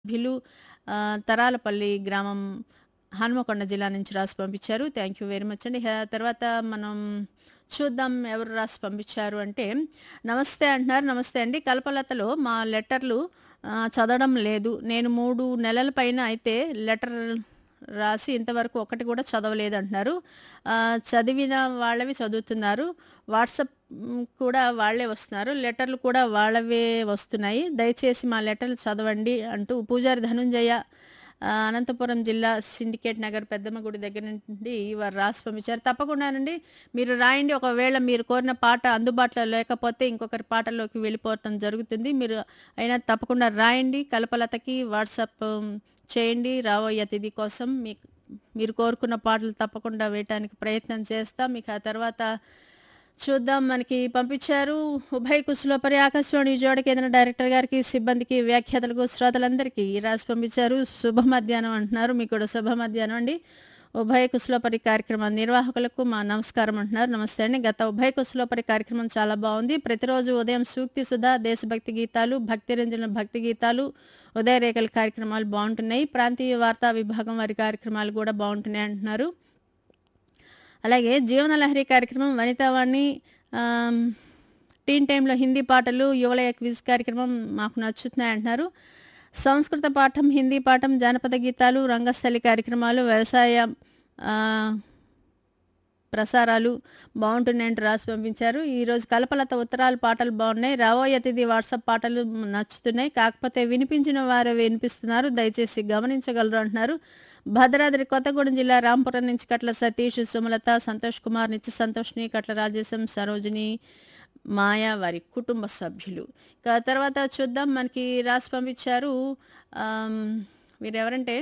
సభ్యులు ఆహ్, తరాలపల్లి గ్రామం హన్మకొండ జిల్లా నుంచి రాసి పంపించారు. థ్యాంక్ యూ వెరీ మచ్ అండి. హ తర్వాత మనం చూద్దాం ఎవరు రాసి పంపించారు అంటే, నమస్తే అంటున్నారు. నమస్తే అండి. కల్పలతలో మా లెటర్‌లు ఆహ్, చదవడం లేదు. నేను 3 నెలల పైన అయితే లెటర్ రాసి ఇంతవరకు ఒకటి కూడా చదవలేదంటున్నారు. ఆహ్, చదివిన వాళ్ళవి చదువుతున్నారు. వాట్సాప్ హ్మ్, కూడా వాళ్ళే వస్తున్నారు. లెటర్‌లు కూడా వాళ్ళవే వస్తున్నాయి. దయచేసి మా లెటర్‌లు చదవండి అంటూ పూజారి ధనుంజయ ఆహ్, అనంతపురం జిల్లా సిండికేట్ నగర్ పెద్దమ్మ గుడి దగ్గర నుండి వారు రాసి పంపించారు. తప్పకుండానండి మీరు రాయండి. ఒకవేళ మీరు కోరిన పాట అందుబాటులో లేకపోతే ఇంకొకరి పాటల్లోకి వెళ్ళిపోవటం జరుగుతుంది. మీరు అయినా తప్పకుండా రాయండి. కల్పలతకి వాట్సాప్ చేయండి. రాబోయే అతిథి కోసం మీకు మీరు కోరుకున్న పాటలు తప్పకుండా వేయటానికి ప్రయత్నం చేస్తాం. ఇక ఆ తర్వాత చూద్దాం మనకి పంపించారు. ఉభయ కుశలోపరి ఆకాశవాణి విజయవాడ కేంద్ర డైరెక్టర్ గారికి, సిబ్బందికి, వ్యాఖ్యాతలకు, శ్రోతలందరికీ రాసి పంపించారు. శుభ మధ్యాహ్నం అంటున్నారు. మీకు కూడా శుభ మధ్యాహ్నం అండి. ఉభయ కుశలోపరి కార్యక్రమ నిర్వాహకులకు మా నమస్కారం అంటున్నారు. నమస్తే అండి. గత ఉభయ కుశలోపరి కార్యక్రమం చాలా బావుంది. ప్రతిరోజు ఉదయం సూక్తి సుధా, దేశభక్తి గీతాలు, భక్తి రంజన భక్తి గీతాలు, ఉదయరేఖల కార్యక్రమాలు బావుంటున్నాయి. ప్రాంతీయ వార్తా విభాగం వారి కార్యక్రమాలు కూడా బావుంటున్నాయి అంటున్నారు. అలాగే జీవనలహరి కార్యక్రమం, వనితావాణి ఆహ్, టీన్ టైమ్‌లో హిందీ పాటలు, యువలయ క్విజ్ కార్యక్రమం మాకు నచ్చుతున్నాయి అంటున్నారు. సంస్కృత పాఠం, హిందీ పాఠం, జానపద గీతాలు, రంగస్థలి కార్యక్రమాలు, వ్యవసాయ ఆహ్, ప్రసారాలు బావుంటున్నాయంటూ రాసి పంపించారు. ఈరోజు కల్పలత ఉత్తరాలు పాటలు బావున్నాయి. రాబోయే అతిథి వాట్సాప్ పాటలు నచ్చుతున్నాయి. కాకపోతే వినిపించిన వారే వినిపిస్తున్నారు. దయచేసి గమనించగలరు అంటున్నారు. భద్రాద్రి కొత్తగూడెం జిల్లా రాంపురం నుంచి కట్ల సతీష్, సుమలత, సంతోష్ కుమార్, నిత్య సంతోషిని, కట్ల రాజేశం, సరోజిని, మాయ వారి కుటుంబ సభ్యులు. ఇక తర్వాత చూద్దాం మనకి రాసి పంపించారు. ఆహ్, వీరెవరంటే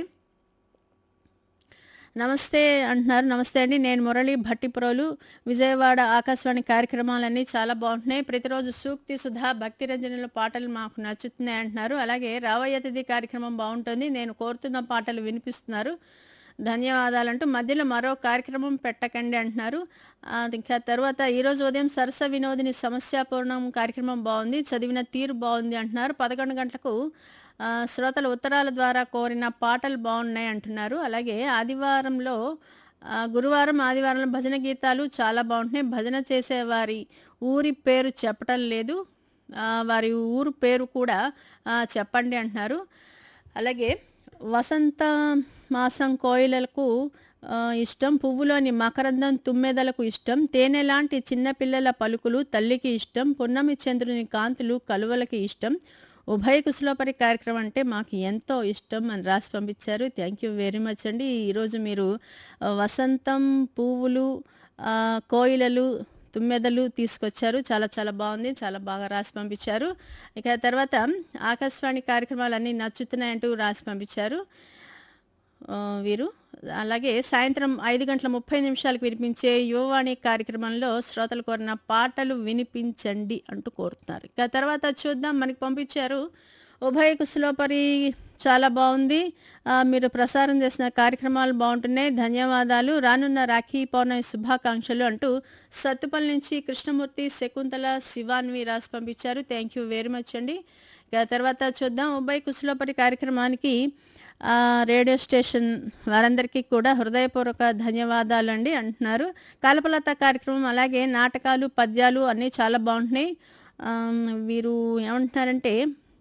నమస్తే అంటున్నారు. నమస్తే అండి. నేను మురళి భట్టిప్రోలు. విజయవాడ ఆకాశవాణి కార్యక్రమాలన్నీ చాలా బావుంటున్నాయి. ప్రతిరోజు సూక్తి సుధా, భక్తి రంజనిలో పాటలు మాకు నచ్చుతున్నాయి అంటున్నారు. అలాగే రాబోయే అతిథి కార్యక్రమం బావుంటుంది. నేను కోరుతున్న పాటలు వినిపిస్తున్నారు. ధన్యవాదాలంటూ మధ్యలో మరో కార్యక్రమం పెట్టకండి అంటున్నారు. ఆహ్, ఇంకా తర్వాత ఈరోజు ఉదయం సరస వినోదిని సమస్యాపూర్ణం కార్యక్రమం బావుంది. చదివిన తీరు బావుంది అంటున్నారు. 11 గంటలకు ఆహ్, శ్రోతలు ఉత్తరాల ద్వారా కోరిన పాటలు బావున్నాయి అంటున్నారు. అలాగే ఆదివారంలో ఆహ్, గురువారం, ఆదివారంలో భజన గీతాలు చాలా బావుంటున్నాయి. భజన చేసేవారి ఊరి పేరు చెప్పటం లేదు. ఆహ్, వారి ఊరు పేరు కూడా ఆహ్, చెప్పండి అంటున్నారు. అలాగే వసంత మాసం కోయిలలకు ఆహ్, ఇష్టం. పువ్వులోని మకరందం తుమ్మెదలకు ఇష్టం. తేనె లాంటి చిన్న పిల్లల పలుకులు తల్లికి ఇష్టం. పున్నమి చంద్రుని కాంతులు కలువలకి ఇష్టం. ఉభయ కుశలోపరి కార్యక్రమం అంటే మాకు ఎంతో ఇష్టం అని రాసి పంపించారు. థ్యాంక్ యూ వెరీ మచ్ అండి. ఈరోజు మీరు ఆహ్, వసంతం, పువ్వులు, ఆహ్, కోయిలలు, తుమ్మెదలు తీసుకొచ్చారు. చాలా చాలా బావుంది. చాలా బాగా రాసి పంపించారు. ఇక తర్వాత ఆకాశవాణి కార్యక్రమాలన్నీ నచ్చుతున్నాయంటూ రాసి పంపించారు. ఆహ్, వీరు అలాగే సాయంత్రం 5 గంటల 30 నిమిషాలకు వినిపించే యువవాణి కార్యక్రమంలో శ్రోతలు కోరిన పాటలు వినిపించండి అంటూ కోరుతున్నారు. ఇక తర్వాత చూద్దాం మనకి పంపించారు. ఉభయ కుశలోపరి చాలా బావుంది. ఆహ్, మీరు ప్రసారం చేసిన కార్యక్రమాలు బావుంటున్నాయి. ధన్యవాదాలు. రానున్న రాఖీ పౌర్ణమి శుభాకాంక్షలు అంటూ సత్తుపల్లి నుంచి కృష్ణమూర్తి, శకుంతల, శివాన్వి రాసి పంపించారు. థ్యాంక్ యూ వెరీ మచ్ అండి. ఇక తర్వాత చూద్దాం ఉభయ కుశలోపరి కార్యక్రమానికి ఆహ్, రేడియో స్టేషన్ వారందరికీ కూడా హృదయపూర్వక ధన్యవాదాలండి అంటున్నారు. కల్పలత కార్యక్రమం అలాగే నాటకాలు, పద్యాలు అన్నీ చాలా బావుంటున్నాయి. ఆహ్, వీరు ఏమంటున్నారంటే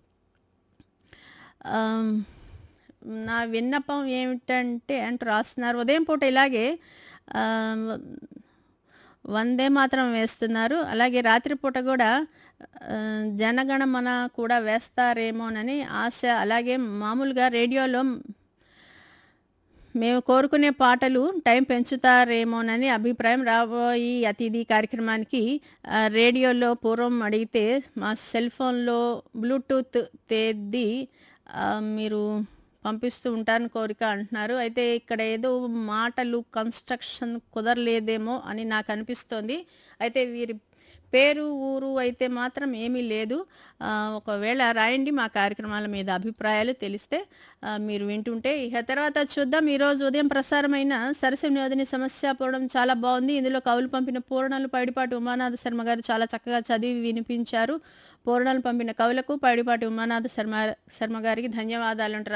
ఆహ్, నా విన్నపం ఏమిటంటే అంటూ రాస్తున్నారు. ఉదయం పూట ఇలాగే ఆహ్, వందే మాతరం వేస్తున్నారు. అలాగే రాత్రిపూట కూడా ఆహ్, జనగణమన కూడా వేస్తారేమోనని ఆశ. అలాగే మామూలుగా రేడియోలో మేము కోరుకునే పాటలు టైం పెంచుతారేమోనని అభిప్రాయం. రాబోయే అతిథి కార్యక్రమానికి ఆహ్, రేడియోలో పూర్వం అడిగితే మా సెల్ ఫోన్‌లో బ్లూటూత్ తేదీ ఆహ్, మీరు పంపిస్తూ ఉంటారని కోరిక అంటున్నారు. అయితే ఇక్కడ ఏదో మాటలు కన్‌స్ట్రక్షన్ కుదరలేదేమో అని నాకు అనిపిస్తోంది. అయితే వీరి పేరు, ఊరు అయితే మాత్రం ఏమీ లేదు. ఆహ్, ఒకవేళ రాయండి మా కార్యక్రమాల మీద అభిప్రాయాలు తెలిస్తే ఆహ్, మీరు వింటుంటే. ఇక తర్వాత చూద్దాం ఈరోజు ఉదయం ప్రసారమైన సరస వినోదిని సమస్యాపూర్ణం చాలా బావుంది. ఇందులో కవులు పంపిన పూరణాలు పైడిపాటి ఉమానాథ శర్మ గారు చాలా చక్కగా చదివి వినిపించారు. పూరణాలు పంపిన కవులకు పైడిపాటి ఉమానాథ శర్మ శర్మ గారికి ధన్యవాదాలంటూ